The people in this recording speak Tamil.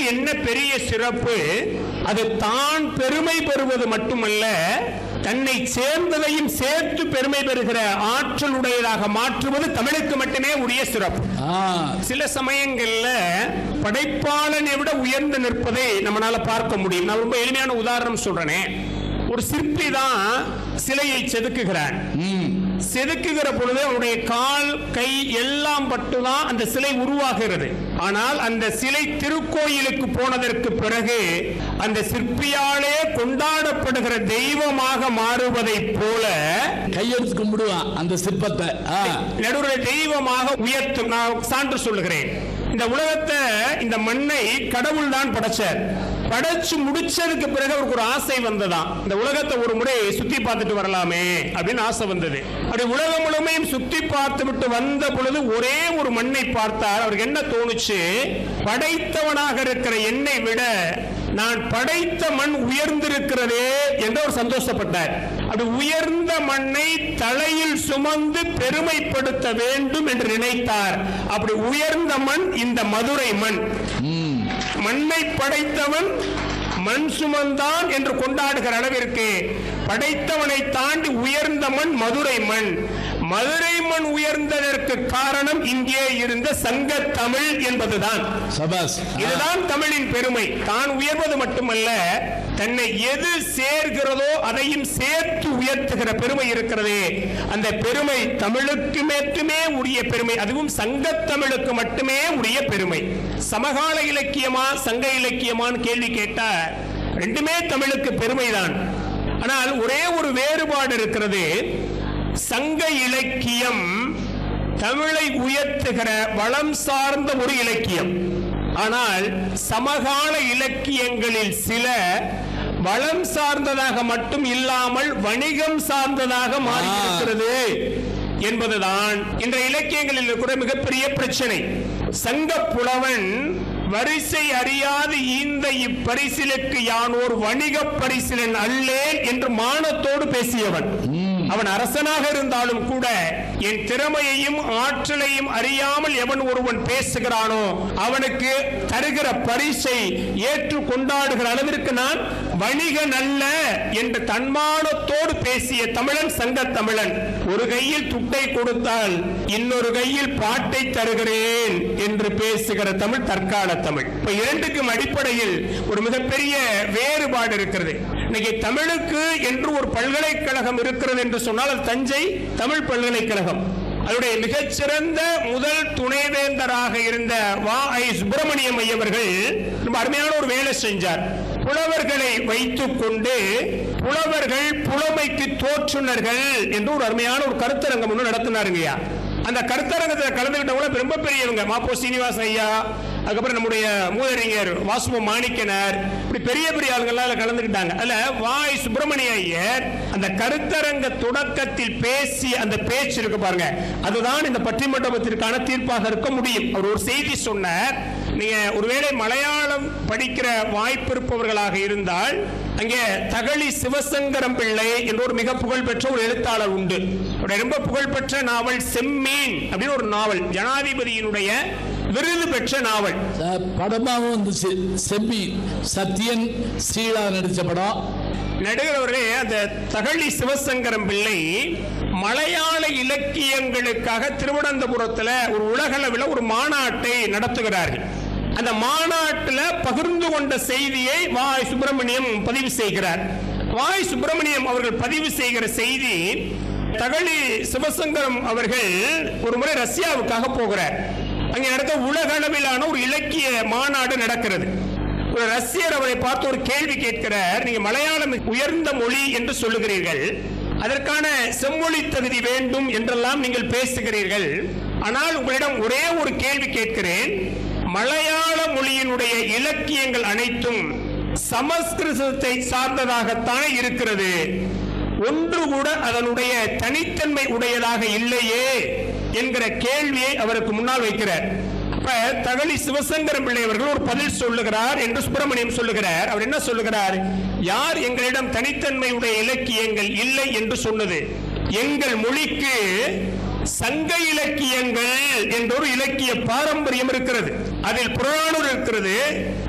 என்ன பெரிய சிறப்பு அது தான் பெருமை பெறுவது மட்டுமல்ல தன்னை சேர்ந்ததையும் சேர்த்து பெருமை பெறுகிற ஆற்றல் உடையதாக மாற்றுவது தமிழுக்கு மட்டுமே உரிய சிறப்பு ஆ, சில சமயங்கள்ல படைப்பாளனை விட உயர்ந்து நிற்பதை நம்மளால பார்க்க முடியும் நான் ரொம்ப எளிமையான உதாரணம் சொல்றேனே ஒரு சிற்பி தான் சிலையை செதுக்குகிறான் ம், செதுக்குகிற பொழுது அவனுடைய கால் கை எல்லாம் பட்டுதான் அந்த சிலை உருவாகிறது ஆனால் அந்த சிலை திருக்கோயிலுக்கு போனதற்கு பிறகு அந்த சிற்பியாலே கொண்டாடப்படுகிற தெய்வமாக மாறுவதைப் போல கையெடுத்து கும்பிடுவான் அந்த சிற்பத்தை ஆ, நடுவில் தெய்வமாக உயர்த்தும் நான் சான்று சொல்லுகிறேன் இந்த உலகத்தை இந்த மண்ணை கடவுள் தான் படைச்சார் படைச்சு முடிச்சதுக்கு பிறகு அவருக்கு ஒரு ஆசை வந்ததாம் இந்த உலகத்தை ஒரு முறை சுத்தி பார்த்துட்டு வரலாமே அப்படின்னு ஆசை வந்தது அப்படி உலகம் முழுமையும் சுத்தி பார்த்து விட்டு வந்த பொழுது ஒரே ஒரு மண்ணை பார்த்தார் அவருக்கு என்ன தோணுச்சு படைத்தவனாக இருக்கிற என்னை விட நான் படைத்த மண் உயர்ந்திருக்கிறதே என்று அவர் சந்தோஷப்பட்டார் அப்படி உயர்ந்த மண்ணை தலையில் சுமந்து பெருமைப்படுத்த வேண்டும் என்று நினைத்தார் அப்படி உயர்ந்த மண் இந்த மதுரை மண் ம், மண்ணை படைத்தவன் மண் சுமந்தான் என்று கொண்டாடுகிற அளவிற்கு படைத்தவனை தாண்டி உயர்ந்த மண் மதுரை மண் மதுரை மண் உயர்ந்ததற்கு காரணம் இங்கே இருந்த சங்க தமிழ் என்பதுதான் சபாஸ் ஆ, இதுதான் தமிழின் பெருமை தான் உயர்வது மட்டுமல்ல தன்னை எது சேர்கிறதோ அதையும் சேர்த்து உயர்த்துகிற பெருமை இருக்கிறதே அந்த பெருமை தமிழுக்கு மட்டுமே உரிய பெருமை அதுவும் சங்கத் தமிழுக்கு மட்டுமே உரிய பெருமை சமகால இலக்கியமா சங்க இலக்கியமான்னு கேள்வி கேட்டா ரெண்டுமே தமிழுக்கு பெருமைதான் ஆனால் ஒரே ஒரு வேறுபாடு இருக்கிறது சங்க இலக்கியம் தமிழை உயர்த்துகிற வளம் சார்ந்த ஒரு இலக்கியம் ஆனால் சமகால இலக்கியங்களில் சில வளம் சார்ந்ததாக மட்டும் இல்லாமல் வணிகம் சார்ந்ததாக மாறியிருக்கிறது என்பதுதான் இன்றைய இலக்கியங்களில் இருக்கிற மிகப்பெரிய பிரச்சனை சங்க புலவன் வரிசை அறியாது ஈந்த இப்பரிசிலுக்கு யானோர் வணிகப் பரிசிலன் அல்லேன் என்று மானத்தோடு பேசியவன் அவன் அரசனாக இருந்தாலும் கூட என் திறமையையும் ஆற்றலையும் அறியாமல் எவன் ஒருவன் பேசுகிறானோ அவனுக்கு தருகிற பரிசை ஏற்று கொண்டாடுகிற அளவிற்கு நான் வணிகன் அல்ல என்று தன்மானத்தோடு பேசிய தமிழன் சங்க தமிழன் ஒரு கையில் துட்டை கொடுத்தால் இன்னொரு கையில் பாட்டை தருகிறேன் என்று பேசுகிற தமிழ் தற்கால தமிழ் இப்ப இரண்டுக்கும் அடிப்படையில் ஒரு மிகப்பெரிய வேறுபாடு இருக்கிறது இன்னைக்கு தமிழுக்கு என்று ஒரு பல்கலைக்கழகம் இருக்கிறது என்று சொன்னால் அது தஞ்சை தமிழ் பல்கலைக்கழகம் அதனுடைய மிகச்சிறந்த முதல் துணைவேந்தராக இருந்த வா ஐ சுப்பிரமணியம் ஐயவர்கள் ரொம்ப அருமையான ஒரு வேலை செஞ்சார் புலவர்களை வைத்துக் கொண்டு புலவர்கள் புலமைக்கு தோற்றுனர்கள் என்று ஒரு அருமையான ஒரு கருத்தரங்கம் ஒன்று நடத்தினாருங்கய்யா அந்த கருத்தரங்கத்தில் கலந்துகிட்டவங்க ரொம்ப பெரியவங்க மாப்போ சீனிவாச ஐயா அதுக்கப்புறம் நம்முடைய மூதறிஞர் வாசுவ மாணிக்கனர் இப்படி பெரிய பெரிய ஆளுங்கள்லாம் அதுல கலந்துக்கிட்டாங்க அதுல வாய் சுப்பிரமணிய ஐயர் அந்த கருத்தரங்க தொடக்கத்தில் பேசி அந்த பேச்சு இருக்கு பாருங்க அதுதான் இந்த பட்டிமண்டபத்திற்கான தீர்ப்பாக இருக்க முடியும் அவர் ஒரு செய்தி சொன்னார் நீங்க ஒருவேளை மலையாளம் படிக்கிற வாய்ப்பு இருப்பவர்களாக இருந்தால் அங்கே தகழி சிவசங்கரம் பிள்ளை என்ற ஒரு மிக புகழ்பெற்ற ஒரு எழுத்தாளர் உண்டு அவருடைய ரொம்ப புகழ்பெற்ற நாவல் செம்மீன் அப்படின்னு ஒரு நாவல் ஜனாதிபதியினுடைய விருது பெற்ற நாவல் சார், படமாவும் வந்துச்சு செம்பி சத்யன் ஸ்ரீலா நடிச்ச படம் நடுகிறவர்களே அந்த தகழி சிவசங்கரம் பிள்ளை மலையாள இலக்கியங்களுக்காக திருவனந்தபுரத்தில் ஒரு உலகளவில் ஒரு மாநாட்டை நடத்துகிறார்கள் அந்த மாநாட்டில் பகிர்ந்து கொண்ட செய்தியை வாய் சுப்பிரமணியம் பதிவு செய்கிறார் வாய் சுப்பிரமணியம் அவர்கள் பதிவு செய்கிற செய்தி தகழி சிவசங்கரம் அவர்கள் ஒரு முறை ரஷ்யாவுக்காக போகிறார் அங்கே நடக்க உலக அளவிலான ஒரு இலக்கிய மாநாடு நடக்கிறது ஒரு ரஷ்யர் அவரை பார்த்து ஒரு கேள்வி கேட்கிறார் நீங்க மலையாளம் உயர்ந்த மொழி என்று சொல்லுகிறீர்கள் அதற்கான செம்மொழி தகுதி வேண்டும் என்றெல்லாம் நீங்கள் பேசுகிறீர்கள் ஆனால் உங்களிடம் ஒரே ஒரு கேள்வி கேட்கிறேன் மலையாள மொழியினுடைய இலக்கியங்கள் அனைத்தும் சமஸ்கிருதத்தை சார்ந்ததாகத்தான் இருக்கிறது ஒன்று கூட அதனுடைய தனித்தன்மை உடையதாக இல்லையே என்கிற கேள்வியை அவருக்கு முன்னால் வைக்கிறார் அப்ப தகழி சிவசங்கரம் பிள்ளை அவர்கள் ஒரு பதில் சொல்லுகிறார் என்று சுப்பிரமணியம் சொல்லுகிறார் அவர் என்ன சொல்லுகிறார் யார் எங்களிடம் தனித்தன்மை உடைய இலக்கியங்கள் இல்லை என்று சொன்னது எங்கள் மொழிக்கு சங்க இலக்கியங்கள் என்ற ஒரு இலக்கிய பாரம்பரியம் இருக்கிறது அதில் புறநானூறு இருக்கிறது